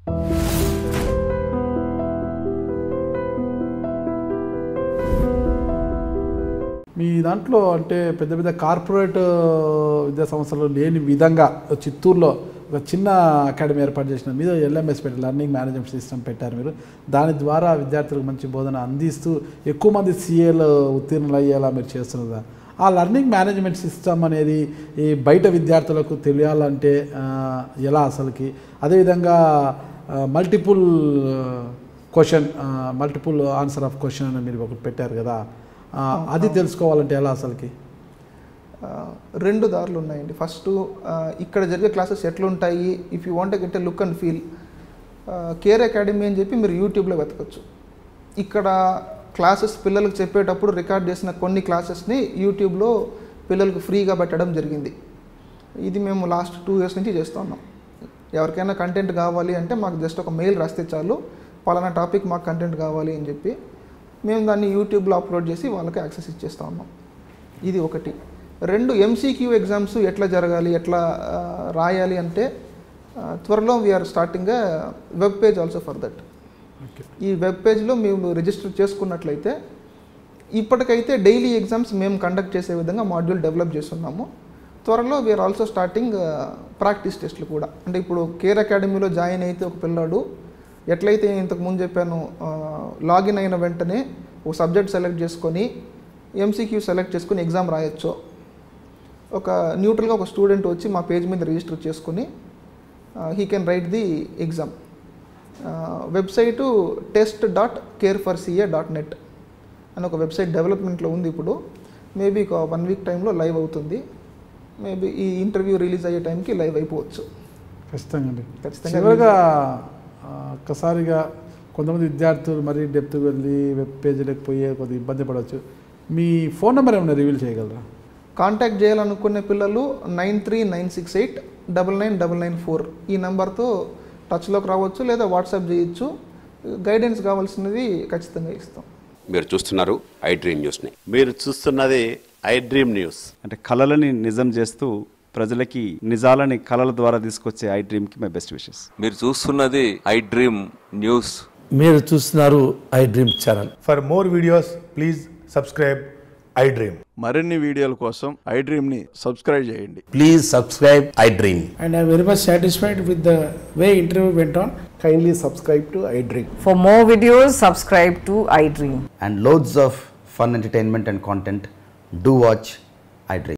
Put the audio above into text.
మీ దాంట్లో అంటే పెద్ద పెద్ద కార్పొరేట్ విద్యా సంస్థలు లేని విధంగా చిత్తూరులో ఒక చిన్న అకాడమీ ఏర్పాటు చేసిన మీద ఎల్ఎంఎస్ పెట్టారు లర్నింగ్ మేనేజ్మెంట్ సిస్టమ్ పెట్టారు మీరు దాని ద్వారా విద్యార్థులకు మంచి బోధన అందిస్తూ ఎక్కువ మంది సీఏలు ఉత్తీర్ణులు అయ్యేలా మీరు చేస్తున్నారు ఆ లర్నింగ్ మేనేజ్మెంట్ సిస్టమ్ అనేది ఈ బయట విద్యార్థులకు తెలియాలంటే ఆ, ఎలా అసలుకి అదేవిధంగా multiple question multiple answer of question అని మీరు ఒకటి పెట్టారు కదా ఆ, అది తెలుసుకోవాలంటే ఎలా అసలుకి ఆ, రెండు దారులు ఉన్నాయండి ఫస్ట్ ఇక్కడ జరిగే క్లాసెస్ ఎట్లుంటాయి if you want get a look and feel Care Academy అని చెప్పి మీరు యూట్యూబ్లో వెతకచ్చు ఇక్కడ క్లాసెస్ పిల్లలకు చెప్పేటప్పుడు రికార్డ్ చేసిన కొన్ని క్లాసెస్ని యూట్యూబ్లో పిల్లలకు ఫ్రీగా పెట్టడం జరిగింది ఇది మేము లాస్ట్ టూ ఇయర్స్ నుంచి చేస్తూ ఉన్నాం ఎవరికైనా కంటెంట్ కావాలి అంటే మాకు జస్ట్ ఒక మెయిల్ రాస్తే చాలు పలానా టాపిక్ మాకు కంటెంట్ కావాలి అని చెప్పి మేము దాన్ని యూట్యూబ్లో అప్లోడ్ చేసి వాళ్ళకి యాక్సెస్ ఇచ్చేస్తూ ఉన్నాం ఇది ఒకటి రెండు ఎంసీక్యూ ఎగ్జామ్స్ ఎట్లా జరగాలి ఎట్లా ఆ, రాయాలి అంటే ఆ, త్వరలో we're starting web page also for that okay ఈ వెబ్ పేజ్లో మేము రిజిస్టర్ చేసుకున్నట్లయితే ఇప్పటికైతే డైలీ ఎగ్జామ్స్ మేము కండక్ట్ చేసే విధంగా మాడ్యూల్ డెవలప్ చేస్తున్నాము త్వరలో వీఆర్ ఆల్సో స్టార్టింగ్ ప్రాక్టీస్ టెస్ట్లు కూడా అంటే ఇప్పుడు కేర్ అకాడమీలో జాయిన్ అయితే ఒక పిల్లాడు ఎట్లయితే నేను ఇంతకు ముందు చెప్పాను లాగిన్ అయిన వెంటనే ఒక సబ్జెక్ట్ సెలెక్ట్ చేసుకొని ఎంసీక్యూ సెలెక్ట్ చేసుకొని ఎగ్జామ్ రాయొచ్చు ఒక న్యూట్రల్గా ఒక స్టూడెంట్ వచ్చి మా పేజ్ మీద రిజిస్టర్ చేసుకొని he can write the exam website test dot care for CA dot net అని ఒక వెబ్సైట్ డెవలప్మెంట్లో ఉంది ఇప్పుడు మేబీ ఒక వన్ వీక్ టైంలో లైవ్ అవుతుంది మేబీ ఈ ఇంటర్వ్యూ రిలీజ్ అయ్యే టైంకి లైవ్ అయిపోవచ్చు ఖచ్చితంగా అండి ఖచ్చితంగా చివరిగా ఆ, ఒక్కసారిగా కొంతమంది విద్యార్థులు మరీ డెప్త్ వెళ్ళి వెబ్ పేజీలకు పోయే కొద్దిగా ఇబ్బంది పడవచ్చు మీ ఫోన్ నెంబర్ ఏమైనా రివీల్ చేయగలరా కాంటాక్ట్ చేయాలనుకునే పిల్లలు nine three nine six eight double nine double nine four ఈ నెంబర్తో టచ్లోకి రావచ్చు లేదా వాట్సాప్ చేయొచ్చు గైడెన్స్ కావాల్సినది ఖచ్చితంగా ఇస్తాం మీరు చూస్తున్నారు ఐ డ్రీమ్ న్యూస్ని మీరు చూస్తున్నది ఐ డ్రీమ్ న్యూస్ అంటే కళలని నిజం చేస్తూ ప్రజలకి నిజాలని కళల ద్వారా తీసుకొచ్చే ఐ డ్రీమ్కి మై బెస్ట్ విషెస్ మీరు చూస్తున్నది ఐ డ్రీమ్ న్యూస్ మీరు చూస్తున్నారు iDream channel For more videos, please subscribe iDream. మరిన్ని వీడియోల కోసం ఐ డ్రీమ్ని సబ్స్క్రైబ్ చేయండి please subscribe iDream and I'm very much satisfied with the way interview went on. Kindly subscribe to iDream For more videos, subscribe to iDream. And loads of fun entertainment and content do watch I dream